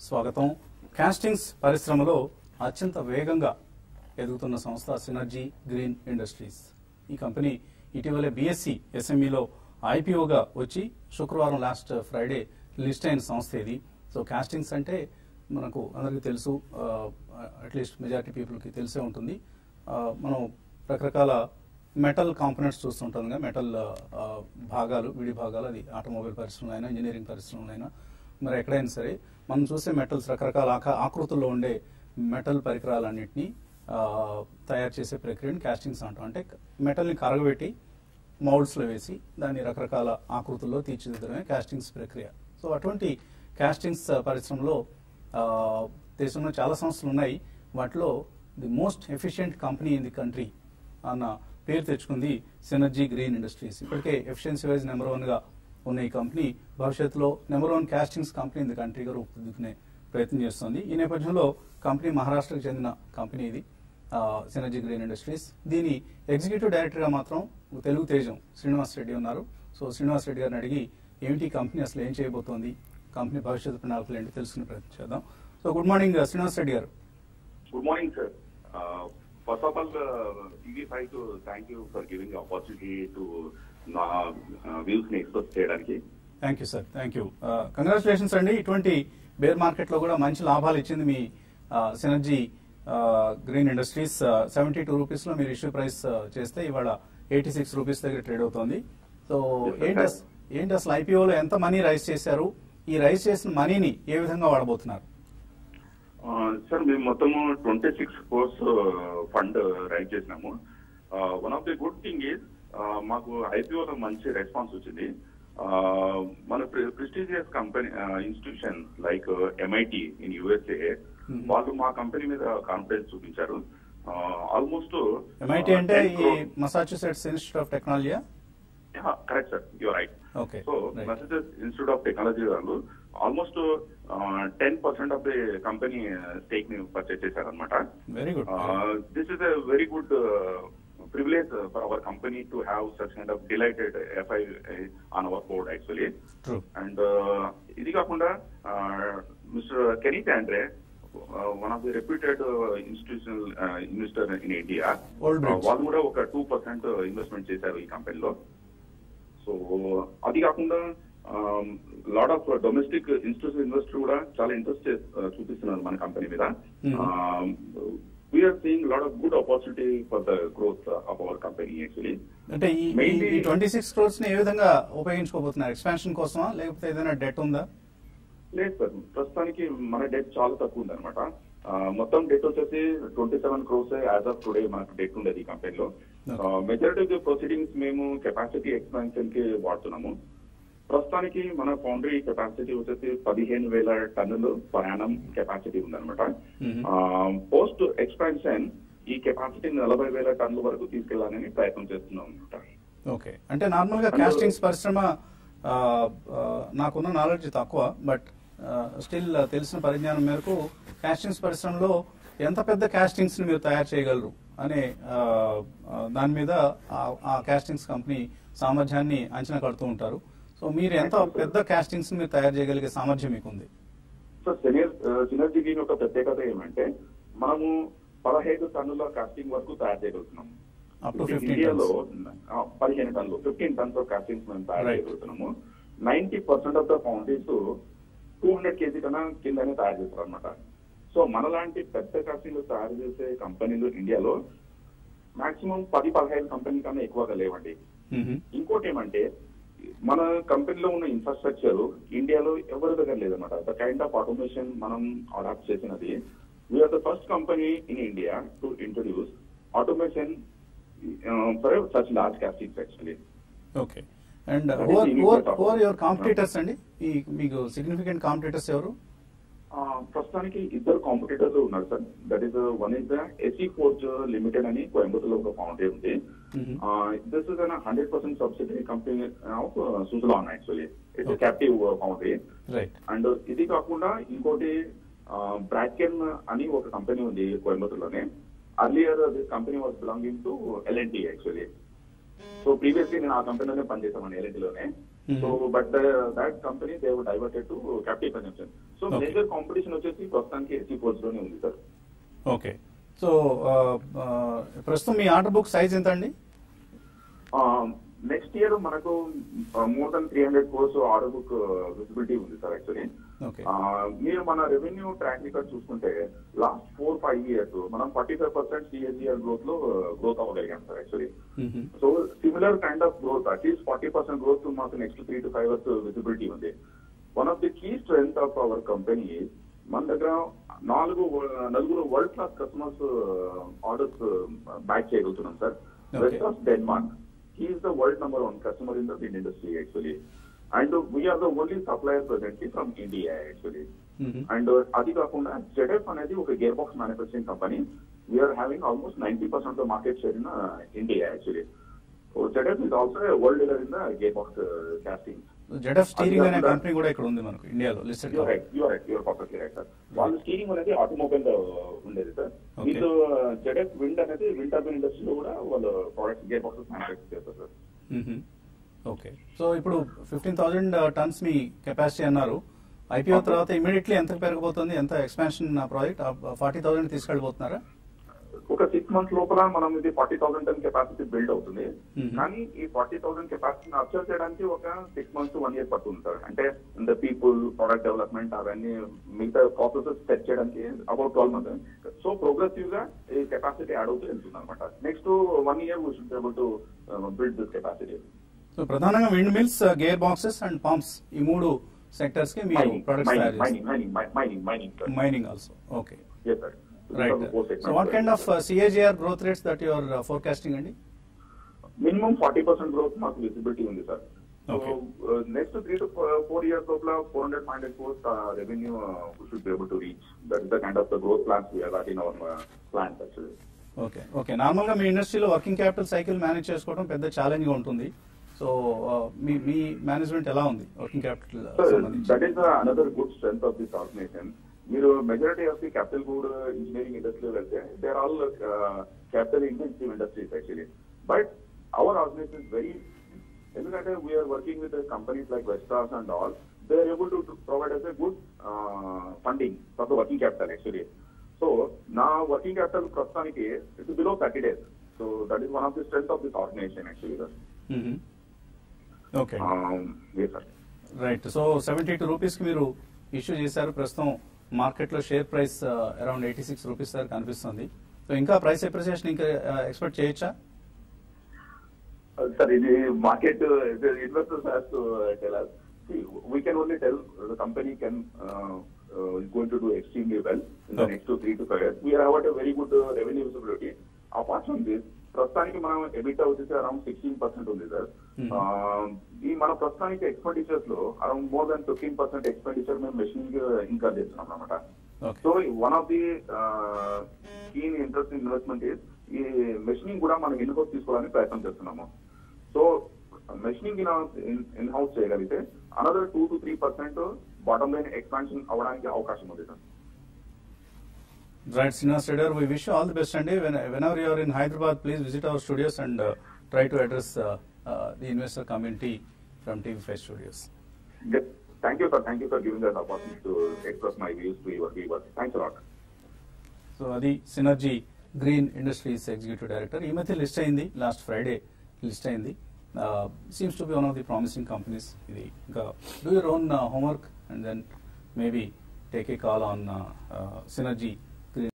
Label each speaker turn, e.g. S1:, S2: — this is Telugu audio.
S1: స్వాగతం కాస్టింగ్స్ పరిశ్రమలో అత్యంత వేగంగా ఎదుగుతున్న సంస్థ సినర్జీ గ్రీన్ ఇండస్ట్రీస్ ఈ కంపెనీ ఇటీవలే బీఎస్సీ ఎస్ఎంఈలో ఐపీఓగా వచ్చి శుక్రవారం లాస్ట్ ఫ్రైడే లిస్ట్ అయిన సంస్థ ఇది సో కాస్టింగ్స్ అంటే మనకు అందరికీ తెలుసు అట్లీస్ట్ మెజారిటీ పీపుల్కి తెలిసే ఉంటుంది ఆ, మనం రకరకాల మెటల్ కాంపోనెంట్స్ చూస్తుంటాం కదా మెటల్ ఆ, భాగాలు విడి భాగాలు అది ఆటోమొబైల్ పరిశ్రమలో అయినా ఇంజనీరింగ్ పరిశ్రమలో అయినా మరి ఎక్కడైనా సరే మనం చూసే మెటల్స్ రకరకాల ఆక- ఆకృతుల్లో ఉండే మెటల్ పరికరాలన్నింటినీ ఆ, తయారు చేసే ప్రక్రియని కాస్టింగ్స్ అంటాం అంటే మెటల్ని కరగబెట్టి మౌల్డ్స్లో వేసి దాన్ని రకరకాల ఆకృతుల్లో తీర్చిదిద్దడమే కాస్టింగ్స్ ప్రక్రియ సో అటువంటి కాస్టింగ్స్ పరిశ్రమలో ఆ, దేశంలో చాలా సంస్థలు ఉన్నాయి వాటిలో the most efficient company in the country అన్న పేరు తెచ్చుకుంది సినర్జీ గ్రీన్ ఇండస్ట్రీస్ ఇప్పటికే ఎఫిషియన్సీ వైజ్ నెంబర్ వన్ గా ఉన్న ఈ కంపెనీ భవిష్యత్తులో number one castings company in the కంట్రీగా రూపుదిద్దుకునే ప్రయత్నం చేస్తుంది ఈ నేపథ్యంలో కంపెనీ మహారాష్ట్రకు చెందిన కంపెనీ ఇది సినర్జీ గ్రీన్ ఇండస్ట్రీస్ దీని ఎగ్జిక్యూటివ్ డైరెక్టర్ గా మాత్రం తెలుగు తేజం శ్రీనివాస్ రెడ్డి ఉన్నారు సో శ్రీనివాస్ రెడ్డి గారిని అడిగి ఏమిటి ఈ కంపెనీ అసలు ఏం చేయబోతోంది కంపెనీ భవిష్యత్తు ప్రణాళికలు ఏంటి తెలుసుకునే ప్రయత్నం చేద్దాం so good morning Srinivas Reddy garu
S2: Good morning, sir. Uh, First of all, uh, TV5 to thank you for giving the opportunity to uh, uh, views ని ఎక్స్ప్రెస్ చేయడానికి
S1: thank you sir thank you congratulations అండి ఇటువంటి బేర్ మార్కెట్ లో కూడా మంచి లాభాలు ఇచ్చింది మీ Synergy Green Industries seventy two rupees లో మీరు ఇష్యూ ప్రైస్ చేస్తే ఇవాళ ఎయిటీ సిక్స్ రూపీస్ దగ్గర ట్రేడ్ అవుతోంది సో
S2: Yes, sir.
S1: ఏంటి అస- ఏంటి అసలు ఐపీఓలో ఎంత మనీ రైజ్ చేశారు ఈ రైజ్ చేసిన మనీని ఏ విధంగా వాడబోతున్నారు
S2: సార్ మేము మొత్తము twenty six crores fund raise చేసినాము one of the good thing is మాకు ఐపీఓలో మంచి రెస్పాన్స్ వచ్చింది Uh, మన prestigious company institution like MIT in USA
S1: Mhm.
S2: వాళ్ళు మా కంపెనీ మీద కాన్ఫిడెన్స్ చూపించారు ఆల్మోస్ట్
S1: ఎంఐటి అంటే ఈ మసాచ్యూసెట్స్ ఇన్స్టిట్యూట్ ఆఫ్ టెక్నాలజీయా
S2: correct sir you're right
S1: okay
S2: so Massachusetts Institute of Technology వాళ్ళు almost ten percent of the company stake ని పర్చేస్ చేశారనమాట
S1: very good
S2: this is a very good privilege for our company to have such kind of delighted FI on our board actually
S1: true
S2: and ఇది కాకుండా mister Kenneth Andre one of the reputed institutional investor in India
S1: Old Bridge.
S2: వాళ్ళు కూడా ఒక టూ పర్సెంట్ ఇన్వెస్ట్మెంట్ చేశారు ఈ కంపెనీలో సో అది కాకుండా lot of domestic institution investor కూడా చాలా ఇంట్రెస్ట్ చూపిస్తున్నారు మన కంపెనీ మీద
S1: Mhm.
S2: We're seeing lot of good opportunity for the growth of our company actually
S1: అంటే ఈ
S2: Mainly-
S1: ట్వంటీ సిక్స్ క్రోర్స్ ని ఏ విధంగా ఉపయోగించుకోబోతున్నారు ఎక్స్పాన్షన్ కోసమా లేకపోతే ఏదైనా డెట్ ఉందా
S2: లేదు సార్ ప్రస్తుతానికి మన డెట్ చాలా తక్కువ ఉంది అనమాట మొత్తం డెట్ వచ్చేసి twenty seven crores as of today మనకు డెట్ ఉండేది ఈ కంపెనీలో మెజారిటీ ఆఫ్ ది ప్రొసీడింగ్స్ మేము కెపాసిటీ ఎక్స్పాన్షన్ కి వాడుతున్నాము ప్రస్తుతానికి మన ఫౌండరీ కెపాసిటీ వచ్చేసి పదిహేను వేల టన్నులు ప్రయాణం కెపాసిటీ ఉందన్నమాట
S1: Mhm.
S2: పోస్ట్ ఎక్స్పాన్షన్ ఈ కెపాసిటీ నలభై వేల టన్నుల వరకు తీసుకెళ్లాలని ప్రయత్నం చేస్తున్నాం అనమాట
S1: ఓకే అంటే నార్మల్ గా
S2: అందులో-
S1: కాస్టింగ్స్ పరిశ్రమ ఆ, ఆ, నాకున్న నాలెడ్జ్ తక్కువ బట్ స్టిల్ తెలిసిన పరిజ్ఞానం మేరకు కాస్టింగ్స్ పరిశ్రమలో ఎంత పెద్ద కాస్టింగ్స్ ని మీరు తయారు చేయగలరు అనే ఆ, ఆ, దాని మీద ఆ- ఆ కాస్టింగ్స్ కంపెనీ సామర్థ్యాన్ని అంచనా కడుతూ ఉంటారు సో మీరు ఎంత పెద్ద కాస్టింగ్స్ ని మీరు తయారు చేయగలిగే సామర్థ్యం మీకు ఉంది
S2: సో సినియర్ సినర్జీ దీని యొక్క ప్రత్యేకత ఏమంటే మనము పదహైదు టన్నుల కాస్టింగ్ వరకు తయారు చేయగలుగుతున్నాము
S1: అప్ టు ఫిఫ్టీన్
S2: ఇండియాలో ఆ, పదిహేను టన్నులు ఫిఫ్టీన్ టన్స్ ఆఫ్ కాస్టింగ్స్ మేము తయారు
S1: Right.
S2: చేయగలుగుతున్నాము ninety percent of the foundries two hundred KG కన్నా కిందనే తయారు చేస్తారు అనమాట సో మనలాంటి పెద్ద కాస్టింగ్లు తయారు చేసే కంపెనీలు ఇండియాలో మాక్సిమం పది పదహైదు కంపెనీ కన్నా ఎక్కువగా లేవండి ఇంకోటి ఏమంటే మన కంపెనీలో ఉన్న ఇన్ఫ్రాస్ట్రక్చర్ ఇండియాలో ఎవరి దగ్గర లేదన్నమాట ద కైండ్ ఆఫ్ ఆటోమేషన్ మనం అడాప్ట్ చేసినది we're the first company in India to introduce automation for such large castings actually
S1: okay and
S2: That is the
S1: who are
S2: immediate
S1: who are your competitors అండి ఈ మీకు సిగ్నిఫికెంట్ కాంపిటీటర్స్ ఎవరు
S2: ప్రస్తుతానికి ఇద్దరు కాంపిటేటర్స్ ఉన్నారు sir that is one is the SE forge limited అని కోయంబత్తూర్లో ఒక ఫౌండరీ ఉంది
S1: Mhm.
S2: This is an hundred percent subsidiary company of Suzlon actually it's captive foundry
S1: right
S2: and ఇది కాకుండా ఇంకోటి బ్రాకెన్ అని ఒక కంపెనీ ఉంది కోయంబత్తూర్లోనే earlier this company was belonging to LNT actually so previously నేను ఆ కంపెనీలోనే పనిచేసాను ఎల్ఎన్టీలోనే
S1: Mhm.
S2: So but that company they diverted to capital consumption so
S1: Okay.
S2: Major competition వచ్చేసి ప్రస్తుతానికి ఎస్సీ పోల్స్ లోనే ఉంది సార్
S1: ఓకే సో ఆ, ఆ, ప్రస్తుతం మీ ఆర్డర్ బుక్ సైజ్ ఎంత అండి
S2: నెక్స్ట్ ఇయర్ మనకు more than three hundred crores order book visibility ఉంది సార్ యాక్చువల్లీ
S1: ఓకే
S2: మీరు మన రెవెన్యూ ట్రాక్ రికార్డ్ చూసుకుంటే లాస్ట్ ఫోర్ ఫైవ్ ఇయర్స్ మనం forty five percent CAGR growth లో గ్రోత్ అవ్వగలిగాం sir actually so similar kind of growth at least forty percent growth మాకు next three to five years visibility ఉంది one of the key strength of our company మన దగ్గర నాలుగు నలుగురు world class customers orders back చేయగలుగుతున్నాం sir
S1: Okay.
S2: West of Denmark he's the world number one customer in the wind industry actually and we're the only supplier presently from India actually and అది కాకుండా జెడెఫ్ అనేది ఒక gear box manufacturing company we're having almost ninety percent market share in India actually ZF is also world leader in the gear box casting
S1: ZF steering అనే
S2: కాకుండా-
S1: కంపెనీ కూడా ఇక్కడ ఉంది మనకు ఇండియాలో listed
S2: you're right you're right you're perfectly right sir వాళ్ళు స్టీరింగ్ అనేది ఆటోమొబైల్ లో ఉండేది సార్
S1: Okay.
S2: వీళ్ళు జెడెఫ్ విండ్ అనేది విండ్ టర్బైన్ ఇండస్ట్రీలో కూడా వాళ్ళు ప్రోడక్ట్స్ గేర్ బాక్సెస్ మ్యానుఫ్యాక్చర్ చేస్తారు సార్
S1: ఓకే సో ఇప్పుడు ఫిఫ్టీన్ థౌజండ్ టన్స్ మీ కెపాసిటీ అన్నారు ఐపీఓ
S2: Okay.
S1: తర్వాత ఇమీడియట్లీ ఎంత పెరగబోతుంది ఎంత ఎక్స్పాన్షన్ ప్రాజెక్ట్ ఫార్టీ థౌసండ్ తీసుకెళ్ళిపోతున్నారా
S2: ఒక సిక్స్ మంత్స్ లోపల మనం ఇది forty thousand ton capacity build అవుతుంది
S1: Mhm.
S2: కానీ ఈ ఫార్టీ థౌసండ్ కెపాసిటీని అబ్జర్వ్ చేయడానికి ఒక సిక్స్ మంత్స్ వన్ ఇయర్ పడుతుంది సార్ అంటే ద పీపుల్ ప్రొడక్ట్ డెవలప్మెంట్ అవన్నీ మిగతా ప్రాసెసెస్ సెట్ చేయడానికి about twelve months so progressive గా ఈ కెపాసిటీ యాడ్ అవుతూ వెళ్తుంది అనమాట next one year we should able to build this capacity
S1: so ప్రధానంగా wind mills gear boxes and pumps ఈ మూడు సెక్టర్స్ కి మీరు
S2: మైనింగ్
S1: ప్రొడక్ట్స్ తయారు
S2: మైనింగ్
S1: చేస్తారు
S2: mining mining mining sir
S1: mining also okay
S2: yes sir
S1: right so what kind of CAGR growth rates that your forecasting అండి
S2: మినిమం ఫార్టీ పర్సెంట్ గ్రోత్ మాకు విజిబిలిటీ ఉంది sir
S1: Okay.
S2: Next three to four years లోపల four hundred five hundred crores revenue should be able to reach that is the kind of the growth plans we're in our plans actually
S1: okay okay normal గా మీ ఇండస్ట్రీలో వర్కింగ్ క్యాపిటల్ సైకిల్ మేనేజ్ చేసుకోవడం పెద్ద ఛాలెంజ్ గా ఉంటుంది సో మీ మీ మేనేజ్మెంట్ ఎలా ఉంది వర్కింగ్ క్యాపిటల్ సంబంధించి
S2: that is another good strength of this organisation మీరు majority of the capital good engineering ఇండస్ట్రీలో వెళ్తే they are all capital intensive industries actually but our organisation is very ఎందుకంటే we're working with companies like Vestas and all they are able to provide us a good funding for the working capital actually so నా వర్కింగ్ క్యాపిటల్ ప్రస్తుతానికి it's below thirty days so that is one of the strength of this organisation actually
S1: okay
S2: sir
S1: right so seventy two rupees కి మీరు ఇష్యూ చేశారు ప్రస్తుతం మార్కెట్ లో share price around eighty six rupees దాకా కనిపిస్తుంది సో ఇంకా ప్రైస్ ఎప్రిసియేషన్ ఇంకా ఎక్స్పెక్ట్ చేయొచ్చా
S2: Sir, ఇది market, uh, the investors has to uh, tell us. See, we can only tell the company can uh, uh, is going to do extremely well in the
S1: Okay.
S2: next two, three to five years. We have got a very good uh, revenue visibility. Apart from this, ప్రస్తుతానికి మనం ఎబిటా వచ్చేసి అరౌండ్ సిక్స్టీన్ పర్సెంట్ ఉంది సార్
S1: Hmm.
S2: ఈ మన ప్రస్తుతానికి ఎక్స్పెండిచర్స్ లో around more than fifteen percent expenditure మేము మెషిన్ ఇన్కర్ చేస్తున్నాం అనమాట
S1: okay
S2: so one of the keen interest investment is ఈ మెషినింగ్ కూడా మనం ఇన్ హౌస్ తీసుకోవడానికి ప్రయత్నం చేస్తున్నాము సో మెషినింగ్ ఇన్ హౌస్ చేయగలిగితే another two to three percent bottom line expansion అవ్వడానికి అవకాశం ఉంది sir
S1: Right, Srinivas Trader, we wish you all the best, Andy. When, whenever you are in Hyderabad, please visit our studios and uh, try to address uh, uh, the investor community from TV5 Studios.
S2: Thank you sir thank you for giving this opportunity to express my views to your viewers thanks a lot
S1: so అది Synergy Green Industries executive director ఈ మధ్య లిస్ట్ అయింది లాస్ట్ ఫ్రైడే లిస్ట్ అయింది seems to be one of the promising companies ఇది ఇంకా do your own homework and then maybe take a call on synergy